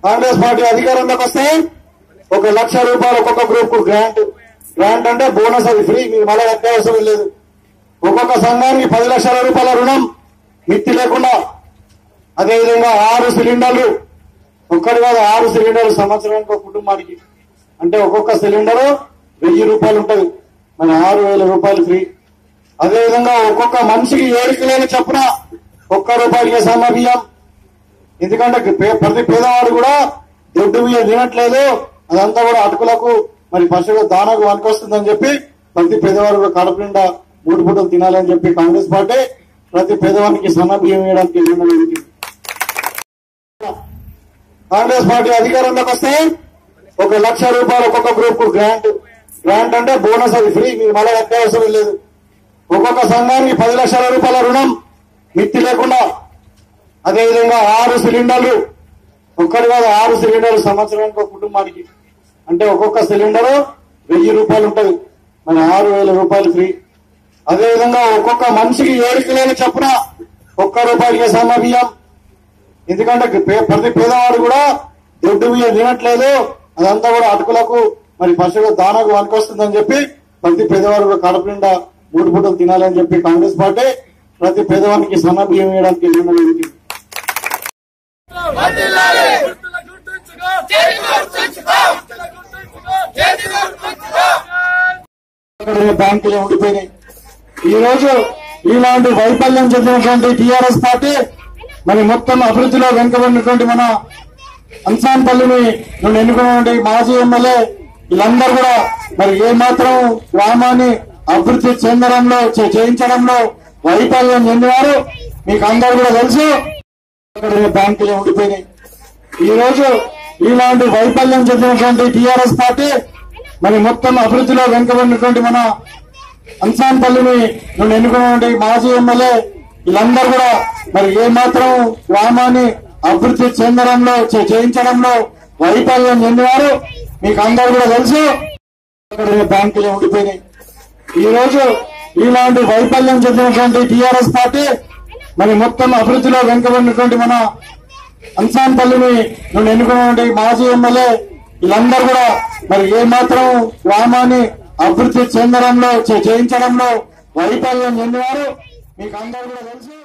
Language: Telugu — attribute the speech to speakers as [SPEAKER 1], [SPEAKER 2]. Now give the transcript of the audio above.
[SPEAKER 1] కాంగ్రెస్ పార్టీ అధికారంలోకి వస్తే ఒక లక్ష రూపాయలు ఒక్కొక్క గ్రూప్ కు గ్రాంట్ గ్రాంట్ అంటే బోనస్ అది ఫ్రీ మీకు మళ్ళీ కట్టే అవసరం లేదు ఒక్కొక్క సంఘానికి పది లక్షల రూపాయల రుణం మిత్తి లేకుండా అదేవిధంగా ఆరు సిలిండర్లు ఒక్కటి కాదు ఆరు సిలిండర్లు సంవత్సరానికి ఒక కుటుంబానికి అంటే ఒక్కొక్క సిలిండర్ వెయ్యి రూపాయలు ఉంటుంది మన ఆరు వేల రూపాయలు ఫ్రీ అదేవిధంగా ఒక్కొక్క మనిషికి ఏడు కిలోలు చొప్పున ఒక్క రూపాయలకి సన్న బియ్యం ఎందుకంటే పే- ప్రతి పేదవాడు కూడా దొడ్డు బియ్యం తినట్లేదు అదంతా కూడా అటుకులకు మరి పశువుల దానకు వనకొస్తుందని చెప్పి ప్రతి పేదవాడు కూడా కడుపు నిండా మూడు పూటలు తినాలని చెప్పి కాంగ్రెస్ పార్టీ ప్రతి పేదవానికి సన్న బియ్యం వేయడానికి నిర్ణయం జరిగింది. కాంగ్రెస్ పార్టీ అధికారంలోకి వస్తే ఒక లక్ష రూపాయలు ఒక్కొక్క గ్రూప్ కు గ్రాంట్ గ్రాంట్ అంటే బోనస్ అది ఫ్రీ మీకు మళ్ళీ కట్టే అవసరం లేదు ఒక్కొక్క సంఘానికి పది లక్షల రూపాయల రుణం మిత్తి లేకుండా అదేవిధంగా ఆరు సిలిండర్లు ఒక్కటి కాదు ఆరు సిలిండర్లు సంవత్సరానికి ఒక కుటుంబానికి అంటే ఒక్కొక్క సిలిండర్ వెయ్యి రూపాయలు ఉంటుంది మన ఆరు వేల రూపాయలు ఫ్రీ అదేవిధంగా ఒక్కొక్క మనిషికి ఏడు కిలోలు చొప్పున ఒక్క రూపాయలకి సన్న బియ్యం ఎందుకంటే పే- ప్రతి పేదవాడు కూడా దొడ్డు బియ్యం తినట్లేదు అదంతా కూడా అటుకులకు మరి పశువుల దానకు వనకొస్తుందని చెప్పి ప్రతి పేదవాడు కూడా కడుపు నిండా మూడు పూటలు తినాలని చెప్పి కాంగ్రెస్ పార్టీ ప్రతి పేదవానికి సన్న బియ్యం వేయడానికి నిర్ణయం జరిగింది.
[SPEAKER 2] గుర్తుల గుర్తుంచుకో చేతి గుర్తుంచుకో గుర్తుల గుర్తుంచుకో చేతి గుర్తుంచుకో
[SPEAKER 1] అక్కడ బ్యాంకులు ఉండిపోయినాయి ఈ రోజు ఇలాంటి వైఫల్యం చెందినటువంటి టిఆర్ఎస్ పార్టీ మరి మొత్తం అభివృద్ధిలో వెనుకబడినటువంటి మన అంశాన్పల్లిని నుండి ఎన్నుకున్నటువంటి మాజీ ఎమ్మెల్యే వీళ్ళందరూ కూడా మరి ఏ మాత్రం గ్రామాన్ని అభివృద్ధి చెందడంలో చే- చేయించడంలో వైఫల్యం చెందినారు మీకు అందరూ కూడా తెలుసు అక్కడ బ్యాంకులు ఉండిపోయినాయి ఈ రోజు ఇలాంటి వైఫల్యం చెందినటువంటి టిఆర్ఎస్ పార్టీ మరి మొత్తం అభివృద్ధిలో వెనుకబడినటువంటి మన అంశాన్పల్లిని నుండి ఎన్నుకున్నటువంటి మాజీ ఎమ్మెల్యే వీళ్ళందరూ కూడా మరి ఏ మాత్రం గ్రామాన్ని అభివృద్ధి చెందడంలో చే- చేయించడంలో వైఫల్యం చెందినారు మీకు అందరూ కూడా తెలుసు అక్కడ బ్యాంకులు ఉండిపోయినాయి ఈ రోజు ఇలాంటి వైఫల్యం చెందినటువంటి టిఆర్ఎస్ పార్టీ మరి మొత్తం అభివృద్ధిలో వెనుకబడినటువంటి మన అంశాన్పల్లిని నుండి ఎన్నుకున్నటువంటి మాజీ ఎమ్మెల్యే వీళ్ళందరూ కూడా మరి ఏ మాత్రం గ్రామాన్ని అభివృద్ధి చెందడంలో చే- చేయించడంలో వైఫల్యం చెందినారు మీకు అందరూ కూడా తెలుసు